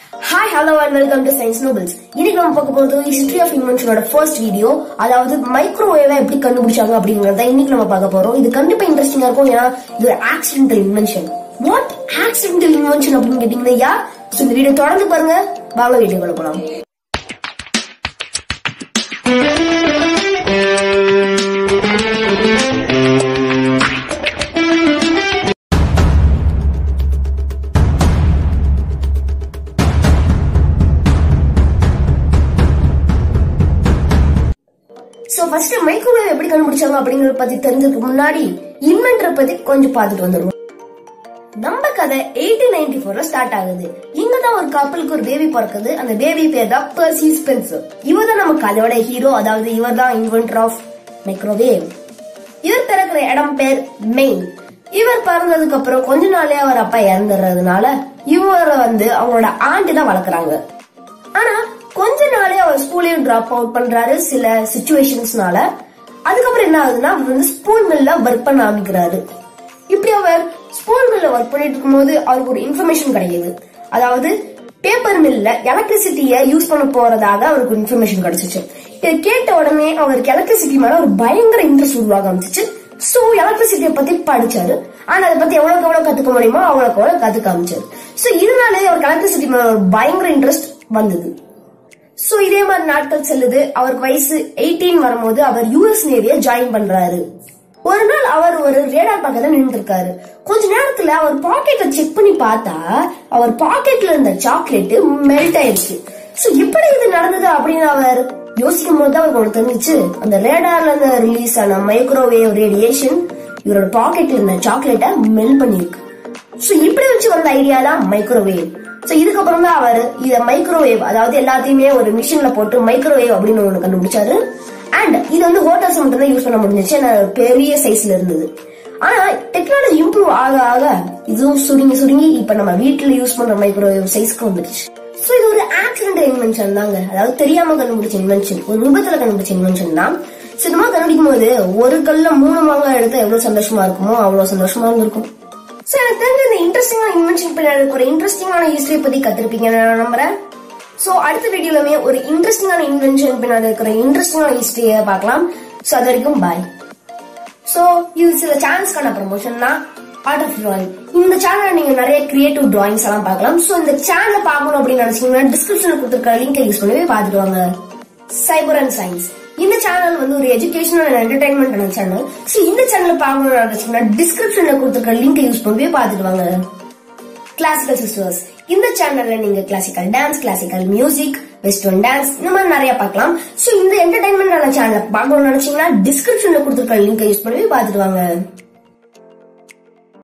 hi hello and welcome to science nobles இன்னைக்கு நம்ம பார்க்க போறது ஹிஸ்டரி ஆஃப் இன்வென்ஷனோட ஃபர்ஸ்ட் வீடியோ அதாவது மைக்ரோவேவை எப்படி கண்டுபிடிச்சாங்க அப்படிங்கறத இன்னைக்கு நம்ம பார்க்க போறோம் இது கண்டிப்பா இன்ட்ரெஸ்டிங்கா இருக்கும் ஏன்னா இது ஒரு accidental invention what accidental invention அப்படின்னு கேட்டீங்கன்னா யா So, இந்த வீடியோ தொடர்ந்து பாருங்க வாங்க வீடியோக்குள்ள போலாம் சோ ஃபர்ஸ்ட் மைக்ரோவேவ் எப்படி கண்டுபிடிச்சாங்க அப்படிங்கறத பத்தி தெரிஞ்சதுக்கு முன்னாடி இன்வென்டரை பத்தி கொஞ்சம் பார்த்துட்டு வந்துருவோம் நம்ம கதை எயிட்டீன் நைன்டி ஃபோர்ல ஸ்டார்ட் ஆகுது இங்கதான் ஒரு கப்பலுக்கு ஒரு பேபி பிறக்குது அந்த பேபி பேர் தான் பர்சி ஸ்பென்சர் இவர் தான் நம்ம கதையோட ஹீரோ அதாவது இவர் தான் இன்வென்டர் ஆஃப் மைக்ரோவேவ் இவர் பிறக்கிற இடம் பேர் மெயின் இவர் பிறந்ததுக்கு அப்புறம் கொஞ்ச நாளே அவர் அப்பா இறந்துடுறதுனால இவரை வந்து அவங்களோட ஆண்டி தான் வளர்க்குறாங்க ஆனா கொஞ்ச நாளே அவர் ஸ்கூலையும் டிராப் அவுட் பண்றாரு சில சுச்சுவேஷன்ஸ்னால அதுக்கப்புறம் என்ன ஆகுதுன்னா அவர் வந்து ஸ்பூன் மில்ல ஒர்க் பண்ண ஆரம்பிக்கிறாரு இப்படி அவர் ஸ்பூன் மில்ல ஒர்க் பண்ணிட்டு இருக்கும்போது அவருக்கு ஒரு இன்ஃபர்மேஷன் கிடைக்குது அதாவது பேப்பர் மில்ல எலக்ட்ரிசிட்டிய யூஸ் பண்ண போறதாக அவருக்கு இன்ஃபர்மேஷன் கிடைச்சிச்சு இதை கேட்ட உடனே அவருக்கு எலக்ட்ரிசிட்டி மேல ஒரு பயங்கர இன்ட்ரெஸ்ட் உருவாக ஆரம்பிச்சிச்சு சோ எலக்ட்ரிசிட்டியை பத்தி படிச்சாரு ஆனா அதை பத்தி எவ்வளவுக்கு எவ்வளவு கத்துக்க முடியுமோ அவ்வளவுக்கு எவ்வளவு கத்துக்க ஆரம்பிச்சாரு சோ இதனாலே அவருக்கு எலக்ட்ரிசிட்டி மேல ஒரு பயங்கர இன்ட்ரெஸ்ட் வந்தது சோ இதே மாதிரி நாட்கள் செல்லுது அவருக்கு வயசு 18 வரும்போது அவர் யூஎஸ் நேவிய ஜாயின் பண்றாரு ஒரு நாள் அவர் ஒரு ரேடார் பக்கத்துல நின்று இருக்காரு கொஞ்ச நேரத்துல அவர் பாக்கெட்டை செக் பண்ணி பார்த்தா அவர் பாக்கெட்ல இருந்த சாக்லேட் மெல்ட் ஆயிருச்சு சோ எப்படி இது நடந்தது அப்படின்னு அவர் யோசிக்கும் போது அவருக்கு ஒன்று தெரிஞ்சிச்சு அந்த ரேடார்ல இருந்து ரிலீஸ் ஆன மைக்ரோவேவ் ரேடியேஷன் இவரோட பாக்கெட்ல இருந்த சாக்லேட்டை மெல்ட் பண்ணிருக்கு சோ இப்படி வச்சு வந்த ஐடியா தான் மைக்ரோவேவ் சோ இதுக்கப்புறம் தான் அவர் இத மைக்ரோவேவ் அதாவது எல்லாத்தையுமே ஒரு மிஷின்ல போட்டு மைக்ரோவேவ் அப்படின்னு ஒண்ணு கண்டுபிடிச்சாரு அண்ட் இது வந்து ஹோட்டல்ஸ் மட்டும் தான் யூஸ் பண்ண முடிஞ்சிச்சு ஏன்னா பெரிய சைஸ்ல இருந்தது ஆனா டெக்னாலஜி இம்ப்ரூவ் ஆக ஆக இதுவும் சுருங்கி சுருங்கி இப்ப நம்ம வீட்டுல யூஸ் பண்ற மைக்ரோவேவ் சைஸ்க்கு வந்துருச்சு சோ இது ஒரு ஆக்சிடென்ட் இன்வென்ஷன் தாங்க அதாவது தெரியாம கண்டுபிடிச்ச இன்வென்ஷன் ஒரு விபத்துல கண்டுபிடிச்ச இன்வென்ஷன் தான் சினிமா கண்டுபிடிக்கும் போது ஒரு கல்ல மூணு மாங்காய் எடுத்தா எவ்வளவு சந்தோஷமா இருக்குமோ அவ்வளவு சந்தோஷமா இருந்திருக்கும் சோ எனக்கு தெரிஞ்ச இந்த இன்ட்ரெஸ்டிங்கான இன்வென்ஷன் பின்னாடி இருக்கிற இன்ட்ரெஸ்டிங்கான ஹிஸ்டரி பத்தி கத்திருப்பீங்கன்னு நான் நம்புறேன் சோ அடுத்த வீடியோலமே ஒரு இன்ட்ரெஸ்டிங்கான இன்வென்ஷன் பின்னாடி இருக்கிற இன்ட்ரெஸ்டிங்கான ஹிஸ்டரியை பார்க்கலாம் சோ அது வரைக்கும் பாய் சோ இது சில சேனல்ஸ்க்கான ப்ரமோஷன் தான் ஆர்ட் ஆஃப் டிராயிங் இந்த சேனல்ல நீங்க நிறைய கிரியேட்டிவ் டிராயிங்ஸ் எல்லாம் பார்க்கலாம் சோ இந்த சேனலை பார்க்கணும் அப்படின்னு நினைச்சீங்கன்னா டிஸ்கிரிப்ஷன்ல கொடுத்துருக்க லிங்கை யூஸ் பண்ணி போய் பார்த்துட்டு வாங்க சைபர் அண்ட் சயின்ஸ் இந்த சேனல் வந்து ஒரு educational and entertainment channel so இந்த சேனல் பார்க்கணும்னு நினைச்சீங்கன்னா டிஸ்கிரிப்ஷன்ல கொடுத்துருக்க லிங்கை யூஸ் பண்ணி போய் பார்த்துட்டு வாங்க கிளாசிக்கல் சிஸ்டர்ஸ் இந்த சேனல்ல நீங்க classical dance classical music western dance இந்த மாதிரி நிறைய பார்க்கலாம் சோ இந்த என்டர்டைன்மெண்ட் சேனல் பார்க்கணும்னு நினைச்சீங்கன்னா டிஸ்கிரிப்ஷன்ல கொடுத்துருக்க லிங்கை யூஸ் பண்ணி போய் பார்த்துட்டு வாங்க